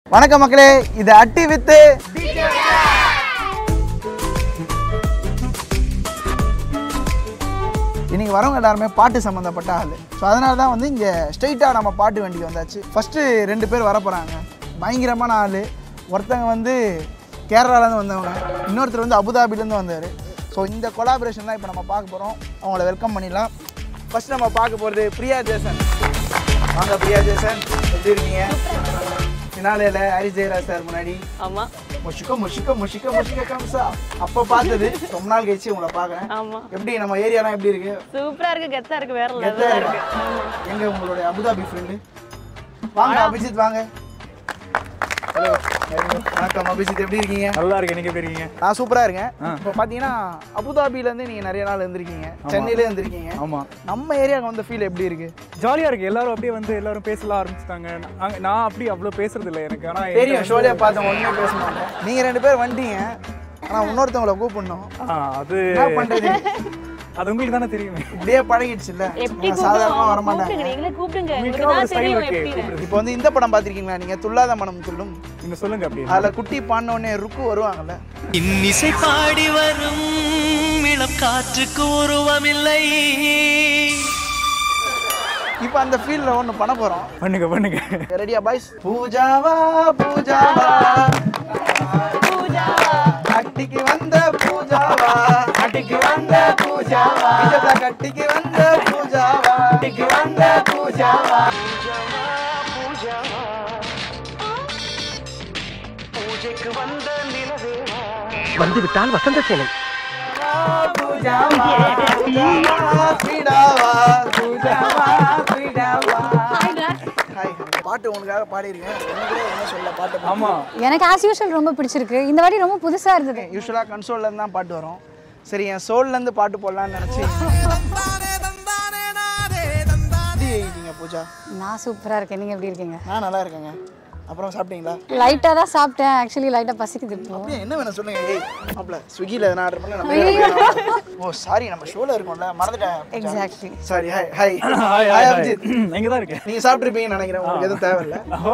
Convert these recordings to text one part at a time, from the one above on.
வணக்கம் மக்களே இது அட்டி வித்து இன்னைக்கு வரவங்க எல்லாருமே பாட்டு சம்மந்தப்பட்ட ஆள் ஸோ அதனால தான் வந்து இங்கே ஸ்ட்ரைட்டாக நம்ம பாட்டு வண்டிக்கு வந்தாச்சு ஃபஸ்ட்டு ரெண்டு பேர் வர போகிறாங்க பயங்கரமான ஆள் ஒருத்தங்க வந்து கேரளாலேருந்து வந்தவங்க இன்னொருத்தர் வந்து அபுதாபிலேருந்து வந்தார் ஸோ இந்த கொலாபரேஷன் தான் இப்போ நம்ம பார்க்க போகிறோம் அவங்கள வெல்கம் பண்ணிடலாம் ஃபஸ்ட் நம்ம பார்க்க போகிறது பிரியா ஜேசன் வாங்க பிரியா ஜேசன் எப்படி இருக்கீங்க ஃபினாலேல ஹரி ஜெயராஜ் சார் முன்னாடி ஆமா முஷிக்க முஷிக்க முஷிக்க முஷிக்க கம்சா அப்போ பார்த்தது ரொம்ப நாள் கழிச்சு உங்களை பார்க்குறேன் ஆமா எப்படி நம்ம ஏரியாலாம் எப்படி இருக்கு சூப்பரா இருக்கு கெத்தா இருக்கு வேற கெத்தா லெவலா இருக்கு இருக்கு எங்க உங்களுடைய அபுதாபி ஃப்ரெண்டு வாங்க அபிஜித் வாங்க ஹலோ வணக்கம் அபிஜித் எப்படி இருக்கீங்க நல்லா இருக்கு நீங்க எப்படி இருக்கீங்க நான் சூப்பரா இருக்கேன் இப்போ பார்த்தீங்கன்னா அபுதாபில இருந்து நீங்க நிறைய நாள் இருந்திருக்கீங்க சென்னையில இருந்திருக்கீங்க ஆமா நம்ம ஏரியாவுக்கு வந்த ஃபீல் எப்படி இருக்கு ஜாலியா இருக்கு எல்லாரும் அப்படியே வந்து எல்லாரும் பேசலாம் ஆரம்பிச்சிட்டாங்க அங்க- நான் அப்படி அவ்வளவு பேசுறது இல்லை எனக்கு ஆனா தெரியும் ஷோலியா பார்த்தேன் ஒண்ணுமே பேச மாட்டேன் நீங்க ரெண்டு பேர் வந்துட்டீங்க ஆனா இன்னொருத்தவங்கள கூப்பிடணும் ஆ, அது என்ன பண்றது அது உங்களுக்கு தானே தெரியுமே இப்படியே பழகிடுச்சு இல்ல எப்படி சாதாரணமா வர கூப்பிடுவோம் மாட்டாங்க கூப்பிடுங்க நீங்களே கூப்பிடுங்க உங்களுக்கு உங்களுக்கு ஒரு தான் style தெரியும் இருக்கு, எப்படி இப்போ வந்து இந்த படம் பார்த்திருக்கீங்களா நீங்க துள்ளாத மனம் துள்ளும் நீங்க சொல்லுங்க அப்படி அதுல குட்டி பாடின உடனே ருக்கு வருவாங்கல்ல இன்னிசை பாடி வரும் இளம் காற்றுக்கு உருவமில்லை இப்போ அந்த ஃபீல்ல ஒன்று பண்ண போறோம் பண்ணுங்க பண்ணுங்க ரெடியா பாய்ஸ் பூஜாவா பூஜாவா கட்டிக்கு வந்த பூஜாவா கட்டிக்கு வந்த பூஜாவா விஜயதா கட்டிக்கு வந்த பூஜாவா கட்டிக்கு வந்த பூஜாவா வந்துவிட்டால் வசந்த சேனை பூஜாவா பூஜாவா பீடாவா பூஜாவா பீடாவா ஹாய் பாட்டு உங்களுக்காக பாடியிருக்கேன் உங்களுக்கே என்ன சொல்ல பாட்டு ஆமா எனக்கு ஆஸ் யூஷுவல் ரொம்ப பிடிச்சிருக்கு இந்த வாட்டி ரொம்ப புதுசா இருந்தது யூஸ்வலாக கன்சோல்லேருந்து தான் பாட்டு வரும் சரி என் சோல்லேருந்து பாட்டு போடலான்னு நினச்சி எப்படி இருக்கீங்க பூஜா நான் சூப்பரா இருக்கேன் நீங்க எப்படி இருக்கீங்க நான் நல்லா இருக்கேங்க அப்புறம் சாப்பிட்டீங்களா லைட்டா தான் சாப்பிட்டேன் ஆக்சுவலி லைட்டா பசிக்குது இப்போ அப்படியே என்ன வேணும் சொல்லுங்க ஏய் மாப்ள ஸ்விக்கியில் எதனா ஆர்டர் பண்ணி நம்ம ஓ சாரி நம்ம ஷோவில் இருக்கோம்ல மறந்துட்டேன் exactly sorry hi hi hi hi Abhijith இங்க தான் இருக்கேன் நீங்கள் சாப்பிட்ருப்பீங்கன்னு நினைக்கிறேன் உங்களுக்கு எதுவும் தேவையில்ல ஓ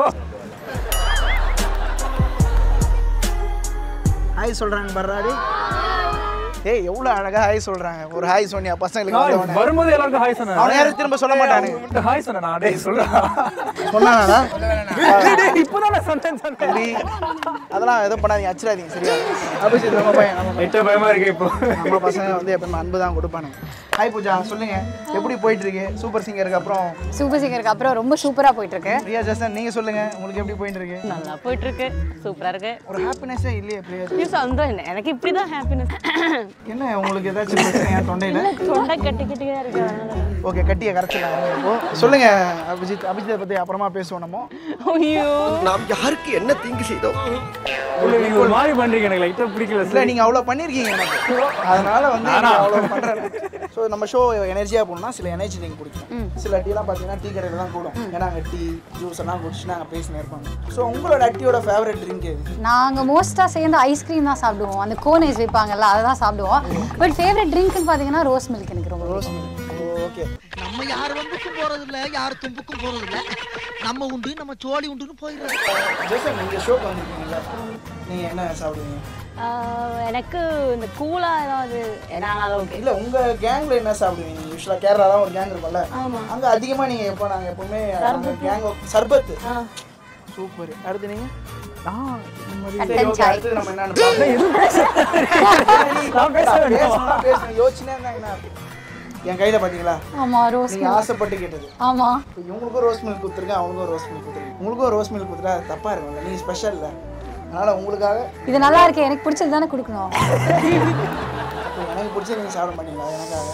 ஹாய் சொல்கிறாங்க பர்றாடி ஏய் எவ்வளோ அழகாக ஹாய் சொல்கிறாங்க ஒரு ஹாய் சொன்னியா பசங்களுக்கு வந்தவனே. வரும்போது எல்லாருக்கும் ஹாய் சொன்னேன் அவனை யாரும் திரும்ப சொல்ல மாட்டானுங்க ஹாய் சொன்னேன் நான் டேய் சொல்றேன் சொன்னானா இப்போதான் நான் சொன்னேன் சொன்னேன் தம்பி அதெல்லாம் எதுவும் பண்ணாதீங்க அச்சிடாதீங்க சரியா அபிஷேக் நம்ம பையன் நம்ம பையன். லைட்டா பயமா இருக்கு இப்போ நம்ம பசங்க வந்து எப்பவுமே அன்பு தான் கொடுப்பானுங்க ஹாய் பூஜா சொல்லுங்க எப்படி போயிட்டு இருக்கு சூப்பர் சிங்கருக்கு அப்புறம் சூப்பர் சிங்கருக்கு அப்புறம் ரொம்ப சூப்பரா போயிட்டு இருக்கு பிரியா ஜாசன் நீங்க சொல்லுங்க உங்களுக்கு எப்படி போயிட்டு இருக்கு நல்லா போயிட்டு இருக்கு சூப்பரா இருக்கு ஒரு ஹாப்பினஸே இல்லையே பிரியா இது சந்தோஷம் எனக்கு இப்படிதான் ஹாப்பினஸ் என்ன உங்களுக்கு ஏதாச்சும் பிரச்சனையா தொண்டையில தொண்டை கட்டிக்கிட்டே இருக்கு அதனால. ஓகே கட்டியை கரைச்சிடலாம் இப்போ சொல்லுங்க அபிஜித் அபிஜித்தை பத்தி அப்புறமா பேசுவோம் நம்ம ஐயோ நாம் யாருக்கு என்ன தீங்கு செய்தோம் இல்ல, நீங்க ஒரு மாதிரி பண்றீங்க எனக்கு லைட்டா பிடிக்கல இல்ல நீங்க அவ்வளவு பண்ணிருக்கீங்க எனக்கு அதனால வந்து நான் அவ்வளவு பண்றேன் ஸோ நம்ம ஷோ எனர்ஜியா போகணும்னா சில எனர்ஜி நீங்க குடிக்கணும் சில டீலாம் பார்த்தீங்கன்னா டீ கடையில தான் கூடும் ஏன்னா அங்கே டீ ஜூஸ் எல்லாம் குடிச்சு நாங்கள் பேசினே இருப்பாங்க ஸோ உங்களோட அட்டியோட ஃபேவரட் ட்ரிங்க் எது நாங்க மோஸ்டா சேர்ந்து ஐஸ்கிரீம் தான் சாப்பிடுவோம் அந்த கோன் ஐஸ் வைப்பாங்கல்ல அதை தான் சாப்பிடுவோம் பட் ஃபேவரட் ட்ரிங்க்னு பாத்தீங்கன்னா ரோஸ் மில்க் எனக்கு ரொம்ப ரோஸ் மில்க் ஓகே நம்ம யார் வம்புக்கும் போறது இல்ல யார் தும்புக்கும் போறது இல்ல நம்ம உண்டு நம்ம சோழி உண்டுன்னு போயிடுறது ஜெசன் நீங்கள் ஷோக்கு வந்திருக்கீங்களா நீங்கள் என்ன சாப்பிடுவீங்க ஆஹ், எனக்கு இந்த கூலா ஏதாவது நான் ஓகே இல்லை உங்கள் கேங்கில் என்ன சாப்பிடுவீங்க யூஸ்வலாக கேரளா தான் ஒரு கேங் இருக்கும்ல அங்கே அதிகமாக நீங்கள் எப்போ நாங்கள் எப்போவுமே கேங் சர்பத்து சூப்பர் அடுத்து நீங்கள் நான் இந்த மாதிரி சரி, okay, அடுத்தது நம்ம என்னன்னு பார்ப்போம். பேசணும்னா பேசணும். யோசிச்சுனே இருந்தா என்ன அர்த்தம்? என் கையில பாத்தீங்களா ஆமா ரோஸ் நீங்க ஆசைப்பட்டு கேட்டது ஆமா இப்போ இவங்களுக்கும் ரோஸ் மில்க் கொடுத்துருக்கேன் அவங்களுக்கும் ரோஸ் மில்க் கொடுத்துருக்கேன் உங்களுக்கும் ரோஸ் மில்க் கொடுத்துட்டா அது தப்பா இருக்கும்ல நீங்க ஸ்பெஷல் இல்ல அதனால உங்களுக்காக இது நல்லா இருக்கு எனக்கு பிடிச்சது தானே கொடுக்கணும் இப்போ எனக்கு பிடிச்ச நீங்க சாப்பிட மாட்டீங்களா எனக்காக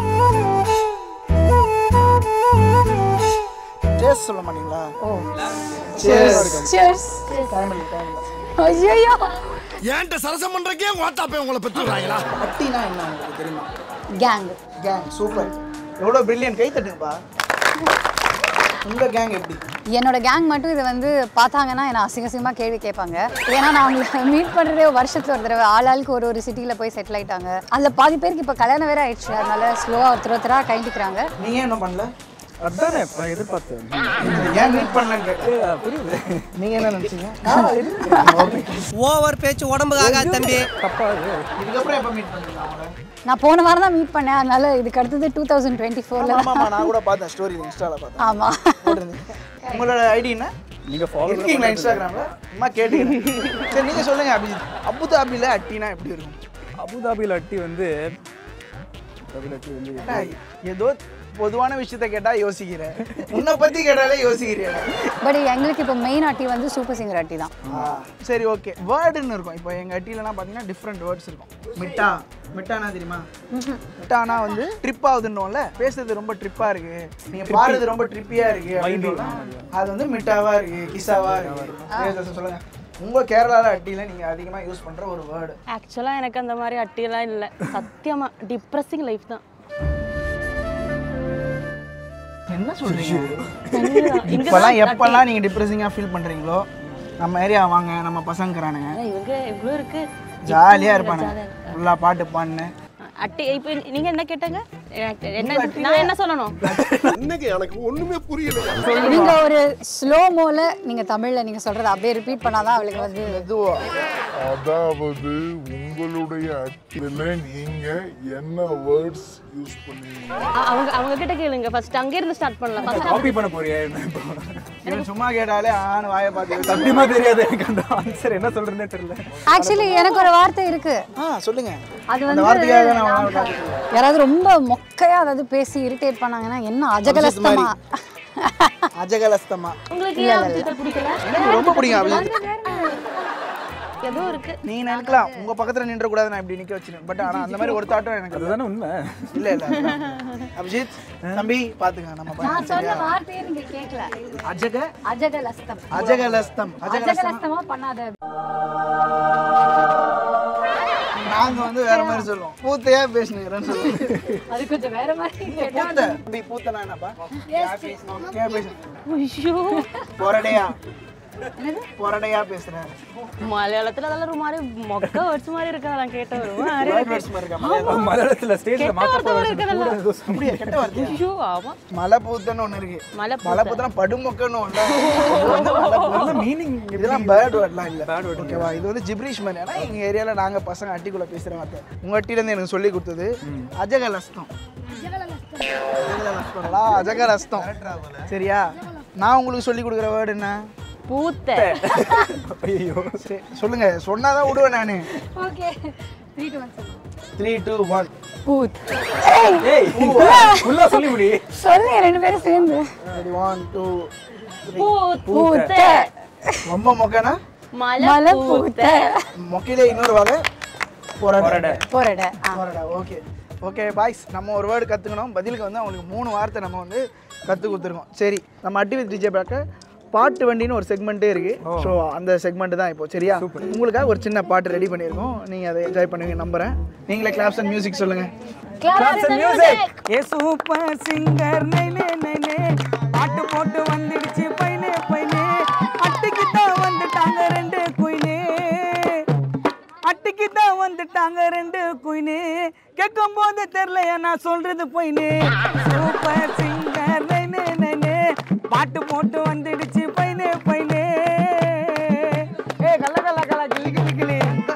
டேஸ்ட் சொல்ல மாட்டீங்களா ஓ சேஸ் Cheers. டைம் இல்லை டைம் இல்லை ஐயோ ஏன்ட்ட சரசம் பண்றக்கே வாட்டாப்பே உங்களை பெற்றுறாங்களா அட்டினா என்ன உங்களுக்கு தெரியுமா கேங் கேங் சூப்பர் எவ்வளோ பிரில்லியன் கை தட்டுங்கப்பா உங்க கேங் எப்படி என்னோட கேங் மட்டும் இதை வந்து பார்த்தாங்கன்னா என்ன அசிங்க அசிங்கமாக கேள்வி கேட்பாங்க ஏன்னா நான் அவங்களை மீட் பண்ணுறதே வருஷத்துல ஒரு தடவை ஆள் ஆளுக்கு ஒரு ஒரு சிட்டியில் போய் செட்டில் ஆயிட்டாங்க அதில் பாதி பேருக்கு இப்போ கல்யாணம் வேற ஆயிடுச்சு அதனால ஸ்லோவாக ஒருத்தர் ஒருத்தராக கைண்டிக்கிறாங்க நீங்க என்ன பண்ணல அதானே இப்ப எதிர்பார்த்தேன் ஏன் மீட் பண்ணலன்னு கேட்டேன் ஏ, புரியுது நீங்க என்ன நினைச்சீங்க ஓகே ஓவர் பேச்சு உடம்புக்கு ஆகாது தம்பி தப்பா இது இதுக்கப்புறம் எப்போ மீட் பண்ணீங்க அவங்கள நான் போன வாரம் தான் மீட் பண்ணேன் அதனால இதுக்கு அடுத்தது டூ தௌசண்ட் டுவெண்ட்டி ஃபோரில் ஆமா ஆமா நான் கூட பார்த்தேன் ஸ்டோரி இன்ஸ்டால பார்த்தேன் ஆமாம் போட்டிருந்தீங்க உங்களோட ஐடி என்ன நீங்க ஃபாலோ இருக்கீங்களா இன்ஸ்டாகிராம்ல அம்மா கேட்டுக்கிறேன் சரி நீங்க சொல்லுங்க அபிஜித் அபுதாபில அட்டினா எப்படி இருக்கும் அபுதாபியில் அட்டி வந்து அபுதாபியில் அட்டி வந்து ஏன்னா, ஏதோ பொதுவான விஷயத்த கேட்டா யோசிக்கிற உன்னை பத்தி கேட்டாலே யோசிக்கிறியா பட் எங்களுக்கு இப்போ மெயின் அட்டி வந்து சூப்பர் சிங்கர் அட்டி தான் ஆ, சரி ஓகே வேர்டுன்னு இருக்கும் இப்போ எங்கள் அட்டிலலாம் பார்த்தீங்கன்னா டிஃப்ரெண்ட் வேர்ட்ஸ் இருக்கும் மிட்டா மிட்டானா தெரியுமா மிட்டானா வந்து ட்ரிப் ஆகுதுன்னோம்ல பேசுறது ரொம்ப ட்ரிப்பாக இருக்கு நீங்க பாடுறது ரொம்ப ட்ரிப்பியாக இருக்கு அப்படின்றோம்ல, அது வந்து மிட்டாவா இருக்கு கிசாவா இருக்கு பேசுறது சொல்லுங்க உங்க கேரளால அட்டியில நீங்க அதிகமா யூஸ் பண்ற ஒரு வேர்டு ஆக்சுவலாக எனக்கு அந்த மாதிரி அட்டியெல்லாம் இல்லை சத்தியமா டிப்ரெஸிங் லைஃப் தான் என்ன சொல்றீங்க கண்டிப்பா. இங்க இப்போல்லாம் தான் எப்பெல்லாம் நீங்க டிப்ரெசிங்காக ஃபீல் பண்றீங்களோ நம்ம ஏரியா வாங்க நம்ம பசங்கிறானுங்க ஆனா இவங்க இவ்வளோ இருக்கு ஜாலியா இருப்பானுங்க ஃபுல்லா பாட்டு பாடுன்னு அட்டி இப்போ நீங்க என்ன கேட்டாங்க எனக்கு என்ன நான் என்ன சொல்லணும் நீங்க ஒரு ஸ்லோ மோல நீங்க தமிழ்ல நீங்க சொல்றத அப்படியே ரிப்பீட் பண்ணாதான் அவளுக்கு வந்து மெதுவா அதாவது உங்களுடைய அட்டில நீங்க என்ன வேர்ட்ஸ் யூஸ் பண்ணுவீங்க அ- அவங்க அவங்க கிட்ட கேளுங்க ஃபர்ஸ்ட் அங்கே இருந்து ஸ்டார்ட் பண்ணலாம் ஃபர்ஸ்ட் காப்பி பண்ண போறியா என்ன இப்போ இவன் சும்மா கேட்டாலே ஆன்னு வாயை பார்த்து சத்தியமா தெரியாது எனக்கு அந்த ஆன்சர் என்ன சொல்றேனே தெரியல ஆக்சுவலி எனக்கு ஒரு வார்த்தை இருக்கு ஆ சொல்லுங்க அது அந்த வந்து வார்த்தைக்காக நான் உணவு காத்துட்டு யாராவது ரொம்ப மொக்கையா அதாவது பேசி இரிட்டேட் பண்ணாங்கன்னா என்ன அஜகலஸ்தமா அஜகலஸ்தமா உங்களுக்கு ஏன் அபிஜித்தை பிடிக்கல எனக்கு ரொம்ப பிடிக்கும் அபிஜித் ஏதோ இருக்கு நீ நினைக்கலாம் உங்க பக்கத்துல நின்ற கூடாது நான் இப்படி நிக்க வச்சிருக்கேன் பட் ஆனா அந்த மாதிரி ஒரு தாட்டும் எனக்கு இல்ல அதுதானே உண்மை இல்ல இல்ல அபிஜித் தம்பி பாத்துங்க நம்ம பையன் நான் சொன்ன வார்த்தையை நீங்க கேட்கல அஜக அஜகலஸ்தம் அஜகலஸ்தம் அஜகலஸ்தம் அஜகலஸ்தமா பண்ணாத நாங்க வந்து வேற மாதிரி சொல்லுவோம் பூத்தையா பேசுனீங்கன்னு சொல்லுவோம் அது கொஞ்சம் வேற மாதிரி பூத்த தம்பி பூத்தனா என்னப்பா கே பேசணும் கே பேசணும் ஐயோ பொரடையா பொரடையா பேசுறேன் மலையாளத்துல அதெல்லாம் ஒரு மாதிரி மொக்க வேர்ட்ஸ் மாதிரி இருக்கு அதெல்லாம் கேட்ட ஒரு மாதிரி Bad words மாதிரி இருக்கா மலையாளம்? மலையாளத்துல ஸ்டேஜ்ல கெட்ட மாத்த வார்த்தை போறாங்க இருக்குதெல்லாம். கூட ஏதோ சொன்னாங்க. அப்படியா கெட்ட வார்த்தையா ஐயோ ஆமா மலை பூத்தன்னு ஒண்ணு இருக்கு மலை மலை பூத்தனா படுமொக்கன்னு ஒண்ணு இது வந்து மலை பூ. நல்ல மீனிங் இதெல்லாம் பேர்ட் வேர்ட்லாம் இல்ல Bad word ஓகேவா இது வந்து ஜிப்ரீஷ் மாதிரி ஆனா எங்க ஏரியால நாங்க பசங்க அட்டிக்குள்ள பேசுற வார்த்தை உங்க அட்டில இருந்து எனக்கு சொல்லி கொடுத்தது அஜகலஸ்தம் அஜகலஸ்தம்லா அஜகலஸ்தம் சரியா நான் உங்களுக்கு சொல்லி கொடுக்குற வேர்டு என்ன பூத்த ஐயோ சரி சொல்லுங்க சொன்னாதான் விடுவேன் நானு okay three two one three two one பூத் ஏய் ஃபுல்லா சொல்லி முடி சொல்லுங்க ரெண்டு பேரும் சேர்ந்து ரெடி ஒன் டூ பூத்த ரொம்ப மொக்கனா மலை மலை பூத்த பூத்த மொக்கையிலே இன்னொரு வகை பொரடை போறட ஆ பொரடை ஓகே ஓகே பாய்ஸ் நம்ம ஒரு வேர்டு கற்றுக்கணும் பதிலுக்கு வந்து அவங்களுக்கு மூணு வார்த்தை நம்ம வந்து கற்றுக் கொடுத்துருக்கோம் சரி நம்ம அட்டி வித் டிஜே பேக்க பாட்டு வண்டின்னு ஒரு செக்மெண்ட்டே இருக்கு ஸோ அந்த செக்மெண்ட் தான் இப்போ சரியா உங்களுக்காக ஒரு சின்ன பாட்டு ரெடி பண்ணியிருக்கோம் நீங்கள் அதை என்ஜாய் பண்ணுவீங்க நம்புறேன் நீங்களே கிளாப்ஸ் அண்ட் மியூசிக் சொல்லுங்கள் கிளாஸ் மியூசிக் ஏ சூப்பர் சிங்கர் நைனே நைனே பாட்டு போட்டு வந்துடுச்சு பைனே பைனே அட்டிக்கு தான் வந்துட்டாங்க ரெண்டு குயினே அட்டிக்கு தான் வந்துட்டாங்க ரெண்டு குயினே கேட்கும் போது தெரியலையா நான் சொல்றது பொய்னே சூப்பர் சிங்கர் நைனே நைனே பாட்டு போட்டு வந்துடுச்சு பைனே பைனே ஏ கல்ல கல்ல கல்ல கிளி கிளி கிளி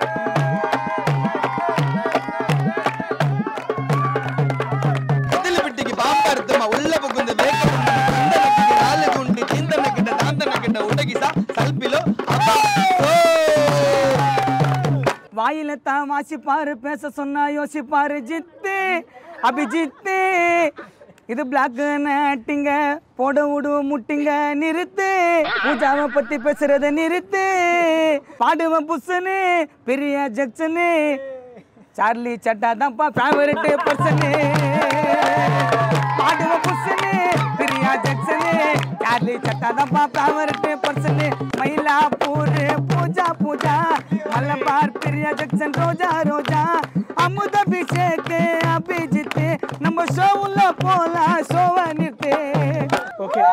பிட்டிக்கு பாம்பா அர்த்தமா உள்ள புகுந்து வேக்க நாலு குண்டு சிந்தன கிட்ட தாந்தன கிட்ட உடகிசா சல்பிலோ வாயில தான் வாசிப்பாரு பேச சொன்னா யோசிப்பாரு ஜித்து அபிஜித்து இது பிளாக் நாட்டிங்க போட விடு முட்டிங்க நிறுத்து பூஜாவை பத்தி பேசுறத நிறுத்து பாடுவன் புஸ்ஸனு பெரிய ஜக்சனு சார்லி சட்டா தான்ப்பா ஃபேவரட் பர்சனு பாடுவன் புஸ்ஸனு பெரிய ஜக்சனு சார்லி சட்டா தான்ப்பா favourite person Mylapore Pooja Pooja Malabar Priya Jackson Roja Roja Amutha Abhishek Abhijit நம்ம ஷோவுல போலாம் ஷோவை நிறுத்து ஓகே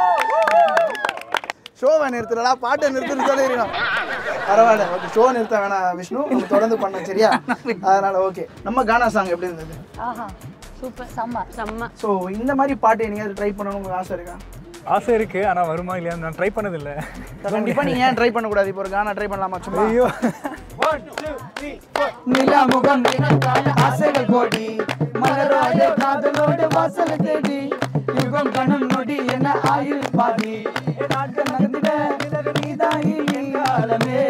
ஷோவை நிறுத்துறடா பாட்டை நிறுத்துன்னு சொல்லிருக்கோம் பரவாயில்ல ஓகே ஷோ நிறுத்த வேணாம் விஷ்ணு நம்ம தொடர்ந்து பண்ணோம் சரியா அதனால ஓகே நம்ம கானா சாங் எப்படி இருந்தது ஆஹா சூப்பர் செம்ம செம்ம ஸோ இந்த மாதிரி பாட்டு எங்கேயாவது ட்ரை பண்ணணும்னு உங்களுக்கு ஆசை இருக்கா ஆசை இருக்கு ஆனா வருமா இல்லையா நான் ட்ரை பண்ணதில்லை கண்டிப்பா நீங்க ஏன் ட்ரை பண்ணக்கூடாது இப்போ ஒரு கானா ட்ரை பண்ணலாமா சும்மா ஐயோ நிலாமுகம் நினைத்தால் ஆசைகள் கோடி மலராத காதலோடு வாசல் தேடி யுகம் கணம் நொடி என ஆயுள் பாதி நாட்கள் நகர்ந்திட நீதாயி எங்காலமே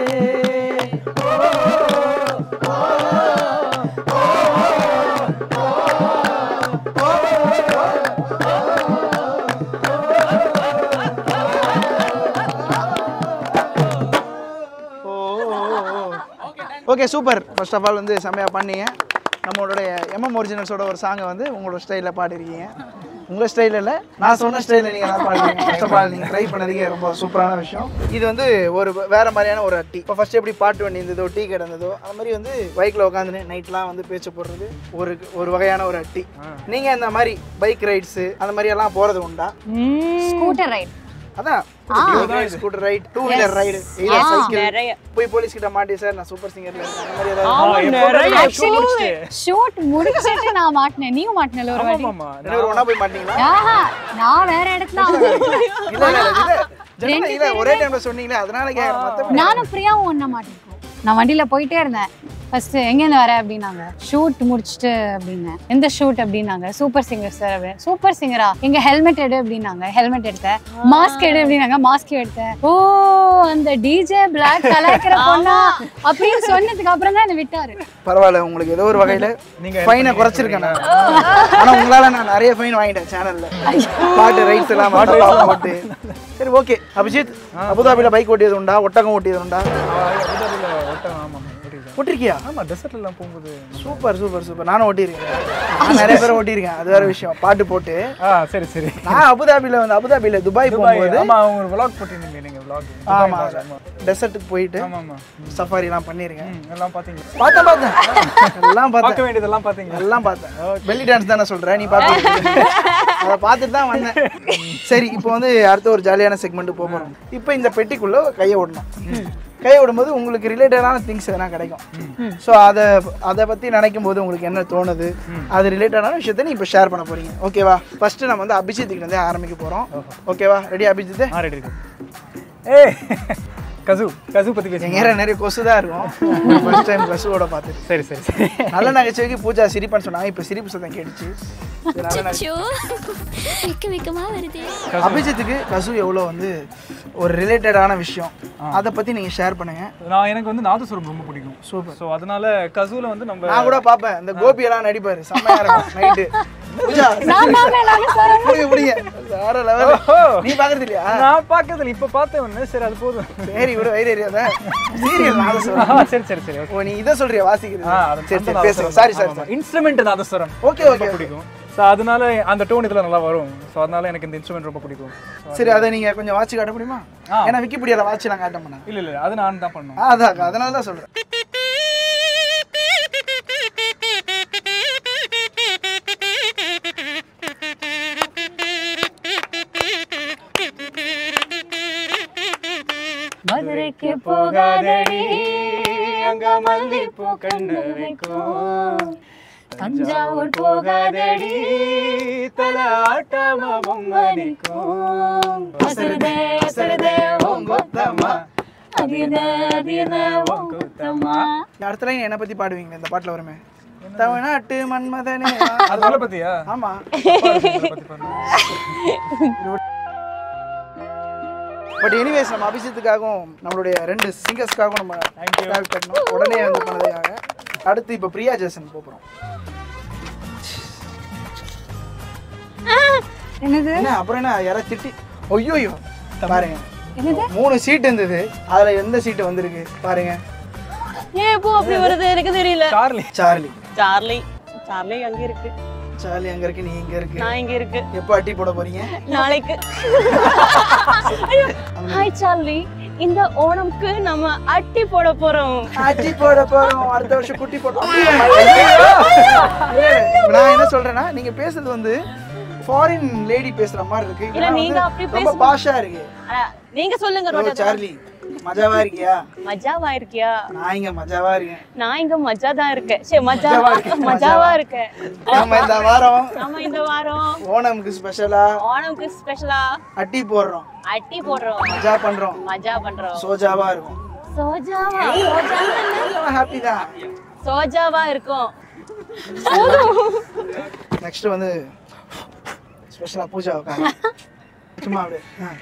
okay super first of all வந்து செம்மையா பண்ணீங்க நம்மளுடைய எம்எம் ஒரிஜினல்ஸோட ஒரு சாங்கை வந்து உங்களோட ஸ்டைலில் பாடிருக்கீங்க உங்கள் ஸ்டைலில் இல்லை நான் சொன்ன ஸ்டைலில் நீங்கள் நல்லா பாடுறீங்க ஃபர்ஸ்ட் ஆஃப் ஆல் நீங்கள் ட்ரை பண்ணதுக்கே ரொம்ப சூப்பரான விஷயம் இது வந்து ஒரு வேற மாதிரியான ஒரு டீ இப்போ ஃபர்ஸ்ட் எப்படி பாட்டு வண்டி இருந்ததோ டீ கடை இருந்ததோ அது மாதிரி வந்து பைக்கில் உட்காந்துன்னு நைட்லாம் வந்து பேச்சு போடுறது ஒரு ஒரு வகையான ஒரு அட்டி நீங்கள் இந்த மாதிரி பைக் ரைட்ஸு அந்த மாதிரி எல்லாம் போகிறது உண்டா ஸ்கூட்டர் ரைட் அதான் scooter ride two wheeler ride cycle போய் போலீஸ் கிட்ட மாட்டி சார் நான் சூப்பர் சிங்கர்ல இருக்கேன் அந்த மாதிரி ஏதாவது ஆக்சுவலி ஷூட் முடிச்சிட்டு நான் மாட்டினேன் நீயும் மாட்டினல ஒரு வாட்டி ஆமா ரெண்டு பேரும் ஒண்ணா போய் மாட்டீங்களா ஆஹா நான் வேற இடத்துல அவங்க இடத்துல. இல்ல இல்ல இல்ல ஜெனரலா இல்ல ஒரே டைம்ல சொன்னீங்களே அதனால கேக்குறேன் மத்தபடி நானும் பிரியாவும் ஒண்ணா மாட்டிருக்கோம் நான் வண்டியில போயிட்டே இருந்தேன் ஃபர்ஸ்ட் எங்கேருந்து வர அப்படின்னாங்க ஷூட் முடிச்சுட்டு அப்படின்னேன் எந்த ஷூட் அப்படின்னாங்க சூப்பர் சிங்கர் சார் அப்படின்னு சூப்பர் சிங்கரா எங்க ஹெல்மெட் எடு அப்படின்னாங்க ஹெல்மெட் எடுத்தேன் மாஸ்க் எடு அப்படின்னாங்க மாஸ்க் எடுத்தேன் ஓ அந்த டிஜே பிளாக் கலாய்க்கிற பொண்ணா அப்படின்னு சொன்னதுக்கு அப்புறம் தான் என்ன விட்டாரு பரவாயில்ல உங்களுக்கு ஏதோ ஒரு வகையில நீங்க ஃபைனை குறைச்சிருக்கேன் நான் ஆனா உங்களால நான் நிறைய ஃபைன் வாங்கிட்டேன் சேனல்ல பாட்டு ரைட்ஸ் எல்லாம் பாட்டு போட்டு சரி ஓகே அபிஜித் அபுதாபில பைக் ஓட்டியது உண்டா ஒட்டகம் ஓட்டியது உண்டா அபுதாபியில் ஓட்டம் ஆமாம் ஓட்டிருக்கேன் ஓட்டிருக்கியா ஆமாம் டெசர்ட்லாம் போகும்போது சூப்பர் சூப்பர் சூப்பர் நானும் ஓட்டியிருக்கேன் நான் நிறைய பேர் ஓட்டியிருக்கேன் அது வேற விஷயம் பாட்டு போட்டு ஆ சரி சரி நான் அபுதாபில வந்து அபுதாபில துபாய் போகும்போது ஆமா அவங்க ஒரு vlog போட்டிருந்தீங்க நீங்க vlog ஆமா டெசர்ட்டுக்கு போயிட்டு ஆமா ஆமா சஃபாரி எல்லாம் பண்ணியிருக்கேன் ம், எல்லாம் பாத்தீங்க பார்த்தேன் பார்த்தேன் எல்லாம் பார்த்தேன் பார்க்க வேண்டியதெல்லாம் பாத்தீங்க எல்லாம் பார்த்தேன் பெல்லி டான்ஸ் தானே சொல்ற நீ பார்த்து அதை பார்த்துட்டு தான் வந்தேன் சரி இப்போ வந்து அடுத்த ஒரு ஜாலியான செக்மெண்ட் போகிறோம் இப்போ இந்த பெட்டிக்குள்ள கையை விடணும் கையை விடும்போது உங்களுக்கு ரிலேட்டடான திங்ஸ் எதனா கிடைக்கும் ஸோ அதை அதை பற்றி நினைக்கும் போது உங்களுக்கு என்ன தோணுது அது ரிலேட்டடான விஷயத்தை நீ இப்போ ஷேர் பண்ண போறீங்க ஓகேவா ஃபர்ஸ்ட் நம்ம வந்து அபிஜித்துக்கு இருந்தே ஆரம்பிக்க போகிறோம் ஓகேவா ரெடி அபிஜித் ஆ ரெடி இருக்கு ஏய் கசு கசு பத்தி பேசுங்க எங்க நிறைய கொசு தான் இருக்கும் ஃபர்ஸ்ட் டைம் கொசுவோட பார்த்து சரி சரி சரி நல்ல நகைச்சுவைக்கு பூஜா சிரிப்பான்னு சொன்னாங்க இப்போ சிரிப்பு சத்தம் கேட்டுச்சு இது நல்ல நகை- வெக்க வெக்கமா வருது அபிஜித்துக்கு கசு எவ்வளோ வந்து ஒரு ரிலேட்டடான விஷயம் அதை பற்றி நீங்கள் ஷேர் பண்ணுங்க நான் எனக்கு வந்து நாதஸ்வரம் ரொம்ப பிடிக்கும் சூப்பர் ஸோ அதனால கசுல வந்து நம்ம நான் கூட பார்ப்பேன் இந்த கோபி எல்லாம் நடிப்பாரு செம்மையா இருக்கும் நைட்டு பூஜா புடிங்க புடிங்க வேற லெவல் நீ பாக்குறது இல்லையா நான் பார்க்கறதில்ல இப்போ பார்த்தேன் ஒன்று சரி அது போதும் சரி விட வயிறு எரியாத சீரியல் நான் ஆ, சொல்றேன் சரி சரி சரி ஓ நீ இதை சொல்றியா வாசிக்கிறது ஆ அது சரி சரி பேசுங்க sorry sorry instrument nadaswaram okay ரொம்ப ஓகே பிடிக்கும் ஸோ அதனால அந்த டோன் இதில் நல்லா வரும் ஸோ அதனால எனக்கு இந்த இன்ஸ்ட்ருமெண்ட் ரொம்ப பிடிக்கும் சரி அதை நீங்க கொஞ்சம் வாட்சி காட்ட முடியுமா ஆ. ஏன்னா விக்கிபீடியால வாட்சி நான் காட்ட மாட்டேன் இல்லை இல்லை அது நான் தான் பண்ணணும் ஆ, அதான் அதனால தான் சொல்றேன் மதுரைக்கு போகாதடி அங்க மல்லிப்பூ கண்ணு வைக்கும் தஞ்சாவூர் போகாதடி தல ஆட்டாம பொம்மடிக்கும் அசருதே அசருதே ஓங்கொத்தம்மா அது என்ன அது என்ன ஓங்கொத்தம்மா அடுத்த லைன் என்னை பத்தி பாடுவீங்க இந்த பாட்டுல வருமே தமிழ்நாட்டு மன்மதனே அது சொல்ல பத்தியா ஆமா பத்தி பாருங்க பட் எனிவேஸ் நம்ம அபிஷேத்துக்காகவும் நம்மளுடைய ரெண்டு சிங்கர்ஸ்க்காகவும் நம்ம தேவை பண்ணணும் உடனே வந்து பண்ணதுக்காக அடுத்து இப்போ பிரியா ஜேசன் போகிறோம் என்னது என்ன அப்புறம் என்ன யாராவது திட்டி ஐயோயோ பாருங்க என்னது மூணு சீட் இருந்தது அதுல எந்த சீட்டு வந்திருக்கு பாருங்க ஏன் இப்போ அப்படி வருது எனக்கு தெரியல சார்லி சார்லி சார்லி சார்லி அங்க இருக்கு சார்லி அங்க இருக்கு நீ இங்க இருக்கு நான் இங்க இருக்கு எப்போ அட்டி போட போறீங்க நாளைக்கு ஹாய் சார்லி இந்த ஓணம்க்கு நம்ம அட்டி போட போறோம் அட்டி போட போறோம் அடுத்த வருஷம் குட்டி போட்டோம் நான் என்ன சொல்றேன்னா நீங்க பேசுறது வந்து ஃபாரின் லேடி பேசுற மாதிரி இருக்கு இல்ல, இதெல்லாம் நீங்க வந்து அப்படி ரொம்ப பேச- பாஷா இருக்கு அட, நீங்க சொல்லுங்க ஓ, ரோஜா சார்லி மஜாவா இருக்கியா மஜாவா இருக்கியா நான் இங்க மஜாவா இருக்கேன் நான் இங்க மஜா தான் இருக்கேன் சரி மஜா மஜாவா இருக்கேன், மஜாவா இருக்கேன் நம்ம இந்த வாரம் நம்ம இந்த வாரம் ஓணமுக்கு ஸ்பெஷலா ஓணம்க்கு ஸ்பெஷலா அட்டி போடுறோம் அட்டி போடுறோம் மஜா பண்றோம் மஜா பண்றோம் சோஜாவா இருக்கும் சோஜாவா சோஜாவா ஹாப்பி தான் சோஜாவா இருக்கும் நெக்ஸ்ட் வந்து ஸ்பெஷலா பூஜா உட்காந்து சும்மா அப்படியே ஆ.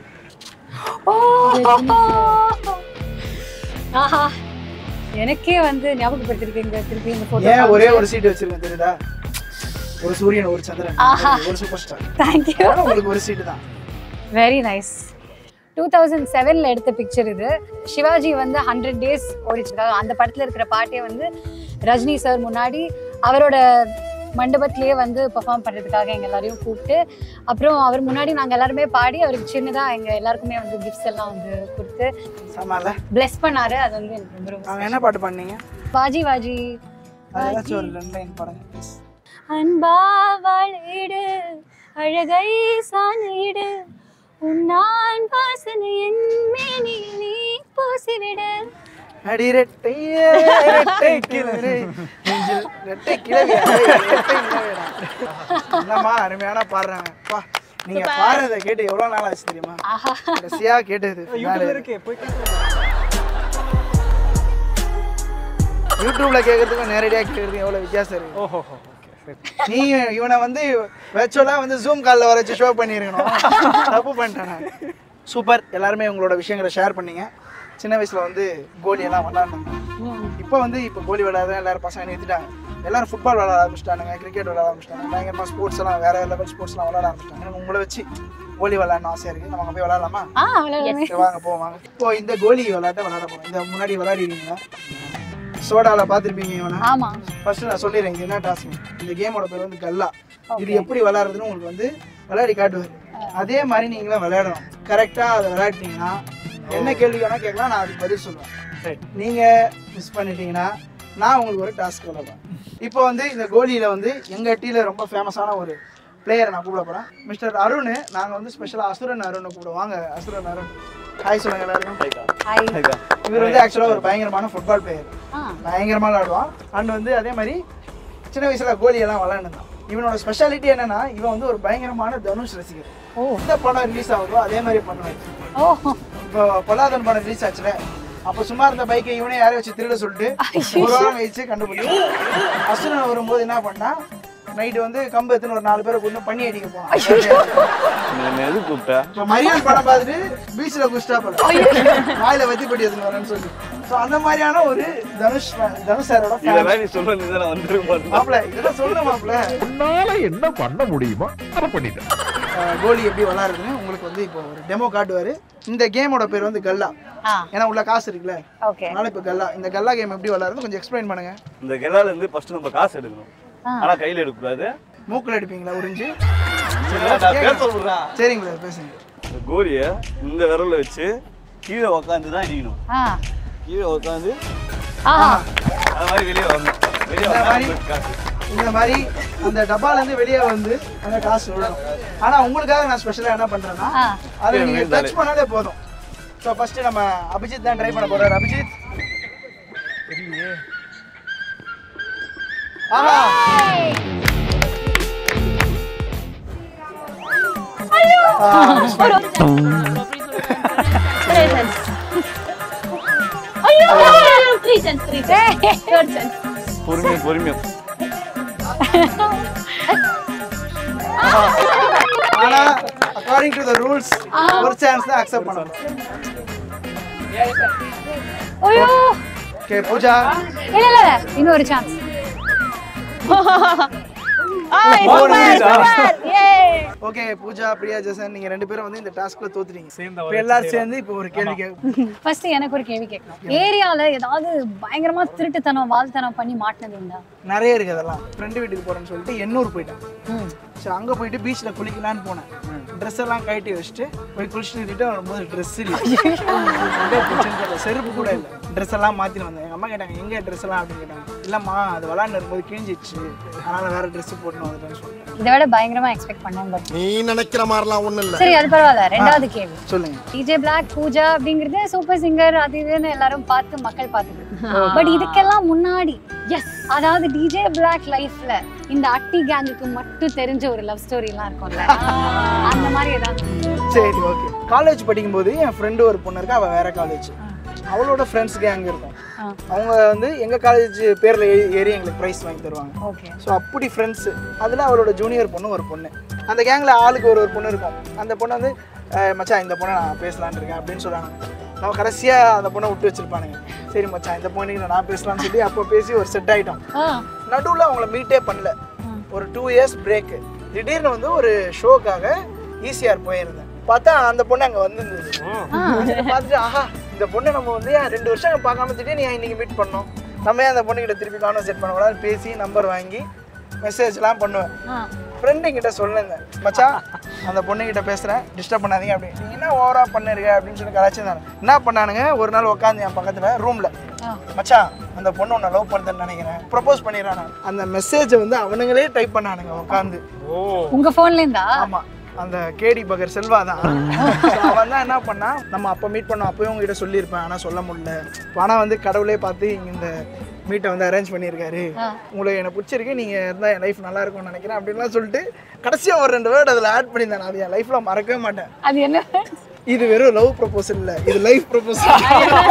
ஆஹா எனக்கே வந்து ஞாபகப்படுத்திருக்கீங்க திருப்பி இந்த ஏன் போட்டோ ஒரே ஒரு சீட் வச்சிருக்கேன் தெரியுதா ஒரு சூரியன் ஒரு சந்திரன் ஆஹா. ஒரு சூப்பர் ஸ்டார் தேங்க்யூ உங்களுக்கு ஒரு சீட்டு தான் வெரி நைஸ் டூ தௌசண்ட் செவனில் எடுத்த பிக்சர் இது சிவாஜி வந்து ஹண்ட்ரட் டேஸ் ஓடிச்சிருக்காங்க அந்த படத்தில் இருக்கிற பாட்டே வந்து ரஜினி சார் முன்னாடி அவரோட மண்டபத்திலேயே வந்து பெர்ஃபார்ம் பண்ணுறதுக்காக எங்கள் எல்லாரையும் கூப்பிட்டு அப்புறம் அவர் முன்னாடி நாங்கள் எல்லாருமே பாடி அவருக்கு சின்னதாக எங்கள் எல்லாருக்குமே வந்து கிஃப்ட்ஸ் எல்லாம் வந்து கொடுத்து சமால பிளெஸ் பண்ணாரு அது வந்து எனக்கு ரொம்ப ரொம்ப அவங்க என்ன பாட்டு பண்ணீங்க வாஜி வாஜி அது ஏதாச்சும் ஒரு ரெண்டு லைன் பாடுங்க please. அன்பா வாழிடு அழகை சாணிடு உன்னான் வாசனை என் மேனியில் நீ பூசிவிடு அடி ரெட்டையே, ரெட்டை கிளறே, நெஞ்சில் ரெட்டை கிளவியா, ஏய், ரெட்டை கிளவியா. என்னம்மா அருமையான பாடுறாங்க பா நீங்க பாடுறத கேட்டு எவ்வளவு நாள் ஆச்சு தெரியுமா கடைசியா கேட்டது finale. யூடியூப்ல கேட்கறதுக்கும் நேரடியா கேட்கறதுக்கும் எவ்வளவு வித்தியாசம் இருக்கு ஓஹோ ஓகே சரி நீ இவனை வந்து வெர்ச்சுவலா வந்து ஜூம் கால்ல வர வச்சு ஷோ பண்ணிருக்கணும் தப்பு பண்ணிட்டேன் சூப்பர் எல்லாருமே உங்களோட விஷயங்களை ஷேர் பண்ணீங்க சின்ன வயசுல வந்து கோலி எல்லாம் விளாண்டாங்க இப்போ வந்து இப்போ கோலி விளையாட எல்லாரும் பசங்க நிறுத்திட்டாங்க எல்லாரும் ஃபுட்பால் விளையாட ஆரம்பிச்சிட்டாங்க கிரிக்கெட் விளையாட ஆரம்பிச்சிட்டாங்க பயங்கரமா ஸ்போர்ட்ஸ் எல்லாம் வேற லெவல் ஸ்போர்ட்ஸ் எல்லாம் விளையாட ஆரம்பிச்சிட்டாங்க எனக்கு உங்களை வச்சு கோலி விளையாடணும் ஆசையா இருக்கு நம்ம அங்க போய் விளையாடலாமா ஆ அவ்வளோ சரி, வாங்க போவோம் வாங்க இப்போ இந்த கோலி விளையாட்ட விளையாட போறோம் இந்த முன்னாடி விளையாடிருக்கீங்களா சோடால பார்த்துருப்பீங்க இவனை ஆமா ஃபர்ஸ்ட் நான் சொல்லிடுறேன் இது என்ன டாஸ்க் இந்த கேமோட பேர் வந்து கல்லா இது எப்படி விளையாடுறதுன்னு உங்களுக்கு வந்து விளையாடி காட்டுவார் அதே மாதிரி நீங்களும் விளையாடணும் கரெக்டா அதை விளையாடிட்டீங்கன்னா என்ன கேள்வி வேணா கேட்கலாம் நான் அதுக்கு பதில் சொல்லுவேன் சரி. நீங்க மிஸ் பண்ணிட்டீங்கன்னா நான் உங்களுக்கு ஒரு டாஸ்க் விளையாடுவேன் இப்போ வந்து இந்த கோலியில வந்து எங்க டீல ரொம்ப ஃபேமஸான ஒரு பிளேயரை நான் கூப்பிட போறேன் மிஸ்டர் அருண் நாங்க வந்து ஸ்பெஷலா அசுரன் அருண் கூப்பிடுவோம் வாங்க அசுரன் அருண் ஹாய் சொல்லுங்க எல்லாருக்கும் ஹாய் இவர் வந்து ஆக்சுவலா ஒரு பயங்கரமான ஃபுட்பால் பிளேயர் ஆ பயங்கரமா விளையாடுவான் அண்ட் வந்து அதே மாதிரி சின்ன வயசுல கோலி எல்லாம் விளையாண்டுதான் இவனோட ஸ்பெஷாலிட்டி என்னன்னா இவன் வந்து ஒரு பயங்கரமான தனுஷ் ரசிகர் ஓ. எந்த படம் ரிலீஸ் ஆகுதோ அதே மாதிரி பண்ணுவார் ஓ இப்போ பொல்லாதன் படம் ரிலீஸ் ஆச்சுல அப்போ சும்மா இருந்த பைக்கை இவனே யாரையும் வச்சு திருட சொல்லிட்டு ஒரு வாரம் கழிச்சு கண்டுபிடிச்சு அசுரன் வரும்போது என்ன பண்ணா நைட்டு வந்து கம்பு எடுத்துன்னு ஒரு நாலு பேரை கொண்டு பண்ணி அடிக்க போனான் எது கூப்பிட்டா இப்போ மரியான் படம் பார்த்துட்டு பீச்சில் குஸ்டா படம் வாயில வத்தி படி எடுத்துன்னு வரேன்னு சொல்லி ஸோ அந்த மாதிரியான ஒரு தனுஷ் தனுஷ் சாரோட fan. இதெல்லாம் நீ சொல்ல நீ தான் வந்துருக்க மாட்டேன் மாப்பிள்ள இதெல்லாம் சொல்ல மாப்பிள்ள உன்னால என்ன பண்ண முடியுமோ அதை பண்ணிட்டேன் அஹ் கோலி எப்படி விளாடுறதுன்னு உங்களுக்கு வந்து இப்போ ஒரு டெமோ காட்டுவாரு இந்த கேமோட பேர் வந்து கல்லா ஆ ஏன்னா உள்ள காசு இருக்குல்ல ஓகே அதனால இப்போ கல்லா இந்த கல்லா கேம் எப்படி விளாடுறது கொஞ்சம் எக்ஸ்பிளைன் பண்ணுங்க இந்த கெலால இருந்து ஃபர்ஸ்ட் நம்ம காசு எடுக்கணும் ஆ. ஆனா கையில எடுக்கக்கூடாது மூக்கில் அடிப்பீங்களா உறிஞ்சு நான் பேச சொல்றேன் சரிங்க brother, பேசுங்க இந்த கோலியை இந்த விரல்ல வச்சு கீழே உக்காந்து தான் அடிக்கணும் ஆ கீழே உக்காந்து ஆஹா அது மாதிரி வெளியே வரணும் வெளியே இந்த வந்தா மாதிரி? நமக்கு காசு இந்த மாதிரி அந்த டப்பால இருந்து வெளியே வந்து அந்த காசு விடணும் ஆனா உங்களுக்காக நான் ஸ்பெஷலா என்ன பண்றேன்னா ஆ அதை நீங்க டச் பண்ணாலே போதும் ஸோ ஃபர்ஸ்ட் நம்ம அபிஜித் தான் ட்ரை பண்ண போறாரு அபிஜித் ஆஹா ஆ, miss பண்ணிட்டீங்க. ஐயோ three sense three sense third sense பொறுமையா பொறுமையா ஆனா அக்கார்டிங் டு த ரூல்ஸ் ஒரு சான்ஸ் தான் அக்செப்ட் பண்ணணும் ஐயோ ஓகே பூஜா இல்ல இல்ல இல்ல. இன்னொரு சான்ஸ் ஆய் சூப்பர் சூப்பர் ஏ ஓகே பூஜா பிரியா ஜெசன் நீங்க ரெண்டு பேரும் வந்து இந்த டாஸ்க்ல தோத்துறீங்க சேர்ந்து இப்போ எல்லாரும் சேர்ந்து இப்போ ஒரு கேள்வி கேட்கும் ஃபர்ஸ்ட் எனக்கு ஒரு கேள்வி கேட்கணும் ஏரியால ஏதாவது பயங்கரமா திருட்டுத்தனம் வாழ்த்தனம் பண்ணி மாட்டினது உண்டா நிறைய இருக்கு அதெல்லாம் ஃப்ரெண்டு வீட்டுக்கு போறேன்னு சொல்லிட்டு எண்ணூர் போயிட்டேன் சரி அங்க போயிட்டு பீச்ல குளிக்கலான்னு போனேன் ட்ரெஸ் எல்லாம் கழட்டி வச்சுட்டு போய் குளிச்சுட்டு நிறுத்திட்டு வரும்போது ட்ரெஸ் இல்லை எங்க போச்சுன்னு தெரியல. செருப்பு கூட இல்லை ட்ரெஸ் எல்லாம் மாத்தின்னு வந்தேன் எங்க அம்மா கேட்டாங்க எங்க ட்ரெஸ் எல்லாம் அப்படின்னு கேட்டாங்க இல்லைம்மா அது விளாண்டு இருக்கும்போது கிழிஞ்சிச்சு அதனால் வேறு ட்ரெஸ்ஸு போட்டுன்னு வந்துட்டேன்னு சொல்லிட்டேன் இதை விட பயங்கரமா எக்ஸ்பெக்ட் பண்ணேன் பட் நீ நினைக்கிற மாதிரிலாம் ஒண்ணும் இல்ல சரி அது பரவாயில்ல ரெண்டாவது கேள்வி சொல்லுங்கள் டிஜே பிளாக் பூஜா அப்படிங்கிறது சூப்பர் சிங்கர் அது இதுன்னு எல்லாரும் பார்த்து மக்கள் பார்த்துட்டு பட் இதுக்கெல்லாம் முன்னாடி எஸ் அதாவது டிஜே பிளாக் லைஃப்ல இந்த அட்டி கேங்குக்கு மட்டும் தெரிஞ்ச ஒரு லவ் ஸ்டோரி எல்லாம் இருக்கும்ல அந்த மாதிரி ஏதாவது சரி ஓகே காலேஜ் படிக்கும்போது என் ஃப்ரெண்டு ஒரு பொண்ணு இருக்கா அவள் வேற காலேஜ் அவளோட ஃப்ரெண்ட்ஸ் கேங் இருக்கும் ஆ. அவங்க வந்து எங்கள் காலேஜ் பேரில் ஏறி எங்களுக்கு ப்ரைஸ் வாங்கி தருவாங்க ஓகே ஸோ அப்படி ஃப்ரெண்ட்ஸு அதில் அவளோட ஜூனியர் பொண்ணு ஒரு பொண்ணு அந்த கேங்கில் ஆளுக்கு ஒரு ஒரு பொண்ணு இருக்கும் அந்த பொண்ணு வந்து "அஹ், மச்சான் இந்த பொண்ணை நான் பேசலான்னு இருக்கேன் அப்படின்னு சொல்கிறாங்க நம்ம கடைசியாக அந்த பொண்ணை விட்டு வச்சிருப்பானுங்க சரி மச்சான் இந்த பொண்ணுக்கு நான் பேசலாம்னு சொல்லி அப்போ பேசி ஒரு செட் ஆகிட்டோம் நடுவில் அவங்கள மீட்டே பண்ணல ஒரு டூ இயர்ஸ் பிரேக்கு திடீர்னு வந்து ஒரு ஷோக்காக ஈசிஆர் போயிருந்தேன் பார்த்தா அந்த பொண்ணு அங்கே வந்திருந்தது அதை பார்த்துட்டு ஆஹா இந்த பொண்ணை நம்ம வந்து ஏன் ரெண்டு வருஷம் அங்க பார்க்காம திடீர்னு ஏன் இன்னைக்கு மீட் பண்ணோம் நம்ம ஏன் அந்த பொண்ணுகிட்ட திருப்பி காணும் செட் பண்ணக்கூடாது பேசி நம்பர் வாங்கி மெசேஜ்லாம் பண்ணுவேன் ஃப்ரெண்டு கிட்ட சொல்லுங்க மச்சான் அந்த பொண்ணுகிட்ட பேசுகிறேன் டிஸ்டர்ப் பண்ணாதீங்க அப்படி நீ என்ன ஓவரா பண்ணிருக்க அப்படின்னு சொல்லி கலாச்சிருந்தாங்க என்ன பண்ணானுங்க ஒரு நாள் உட்காந்து என் பக்கத்தில் ரூமில் மச்சான் அந்த பொண்ணு உன்னை லவ் பண்ணுறேன்னு நினைக்கிறேன் ப்ரப்போஸ் பண்ணிடுறான் அந்த மெசேஜை வந்து அவனுங்களே டைப் பண்ணானுங்க உட்காந்து உங்க போன்ல இருந்தா ஆமா அந்த கேடி பகர் செல்வா தான் So, அவன் தான் என்ன பண்ணா நம்ம அப்போ மீட் பண்ணோம் அப்பயும் உங்ககிட்ட சொல்லியிருப்பேன் ஆனால் சொல்ல முடியல ஆனால் வந்து கடவுளே பார்த்து இங்க இந்த மீட்டை வந்து அரேஞ்ச் பண்ணியிருக்காரு உங்களுக்கு எனக்கு பிடிச்சிருக்கு நீங்கள் இருந்தால் என் லைஃப் நல்லா இருக்கும்னு நினைக்கிறேன் அப்படின்லாம் சொல்லிட்டு கடைசியாக ஒரு ரெண்டு வேர்டு அதில் ஆட் பண்ணியிருந்தேன் நான் அது என் லைஃப்பில் மறக்கவே மாட்டேன் அது என்ன இது வெறும் லவ் ப்ரொபோசல் இல்லை இது லைஃப் ப்ரொபோசல்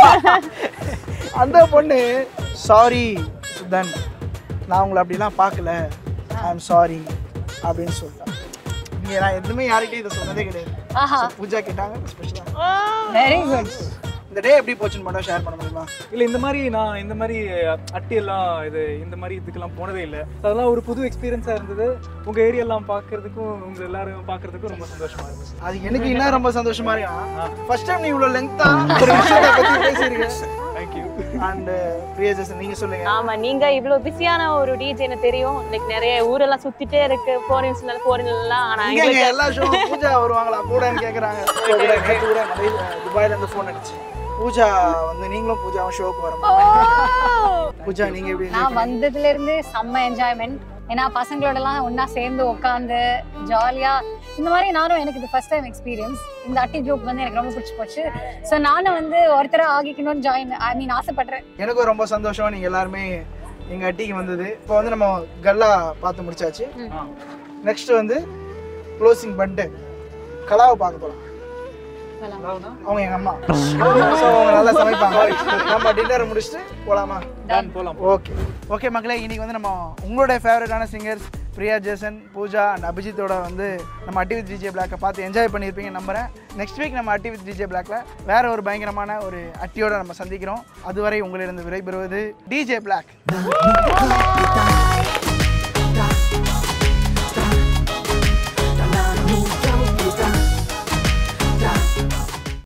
அந்த பொண்ணு சாரி சுதன் நான் உங்களை அப்படிலாம் பார்க்கல ஐ எம் சாரி அப்படின்னு சொல்லிட்டேன் இங்கே நான் எதுவுமே யார்கிட்டயும் இதை சொன்னதே கிடையாது ஆஹா So, பூஜா கேட்டாங்க ஸ்பெஷலாக வெரி குட் இந்த டே எப்படி போச்சுன்னு மட்டும் ஷேர் பண்ண முடியுமா இல்லை இந்த மாதிரி நான் இந்த மாதிரி அட்டி எல்லாம் இது இந்த மாதிரி இதுக்கெல்லாம் போனதே இல்லை அதெல்லாம் ஒரு புது எக்ஸ்பீரியன்ஸாக இருந்தது உங்கள் ஏரியாலாம் பார்க்கறதுக்கும் உங்கள் எல்லாரும் பார்க்கறதுக்கும் ரொம்ப சந்தோஷமா இருந்துச்சு அது எனக்கு இன்னும் ரொம்ப சந்தோஷமா இருக்கும் ஃபர்ஸ்ட் டைம் நீ இவ்வளோ லெங்க்தா ஒரு விஷயத்தை பற்றி பேசியிருக்க தேங்க்யூ அண்ட் பிரியஜசன் நீங்கள் சொல்லுங்க ஆமா நீங்க இவ்வளவு பிஸியான ஒரு டிஜேன்னு தெரியும் லைக் நிறைய ஊரெல்லாம் சுத்திட்டே இருக்கு ஃபாரின்ஸ் ஃபாரின் எல்லாம் ஆனா இங்க எங்களுக்கு எல்லா ஷோ பூஜா வருவாங்களா கூடன்னு கேக்குறாங்க கூட நேத்து கூட மலையில துபாயில இருந்து ஃபோன் அடிச்சு பூஜா வந்து நீங்களும் பூஜாவும் ஷோக்கு வரணும் பூஜா நீங்க எப்படி enjoy நான் பண்ணீங்க? வந்ததுல இருந்து செம்ம என்ஜாய்மெண்ட் ஏன்னா பசங்களோட எல்லாம் ஒண்ணா சேர்ந்து உட்காந்து ஜாலியா இந்த மாதிரி நானும் எனக்கு இது ஃபர்ஸ்ட் டைம் எக்ஸ்பீரியன்ஸ் இந்த அட்டி குரூப் வந்து எனக்கு ரொம்ப பிடிச்சி போச்சு ஸோ நானும் வந்து ஒருத்தரா ஆகிக்கணும்னு ஜாயின் ஐ மீன் ஆசைப்படுறேன் எனக்கும் ரொம்ப சந்தோஷம் நீங்க எல்லாருமே எங்க அட்டிக்கு வந்தது இப்போ வந்து நம்ம கல்லா பார்த்து முடிச்சாச்சு நெக்ஸ்ட் வந்து க்ளோசிங் பண்ணிட்டு கலாவை பார்க்க போலாம் அவங்க எங்க அம்மா ஸோ அவங்க நல்லா சமைப்பாங்க நம்ம டின்னர் முடிச்சுட்டு போலாமா டன் போகலாம் ஓகே ஓகே மக்களே இன்னைக்கு வந்து நம்ம உங்களுடைய ஃபேவரட்டான singers Priya Jason Pooja and அபிஜித்தோட வந்து நம்ம அட்டி வித் டிஜே பிளாக்கை பார்த்து என்ஜாய் பண்ணியிருப்பீங்க நம்புறேன் நெக்ஸ்ட் வீக் நம்ம அட்டி வித் டிஜே பிளாக்ல வேற ஒரு பயங்கரமான ஒரு அட்டியோட நம்ம சந்திக்கிறோம் அதுவரை உங்களிடம் விடைபெறுவது டிஜே பிளாக்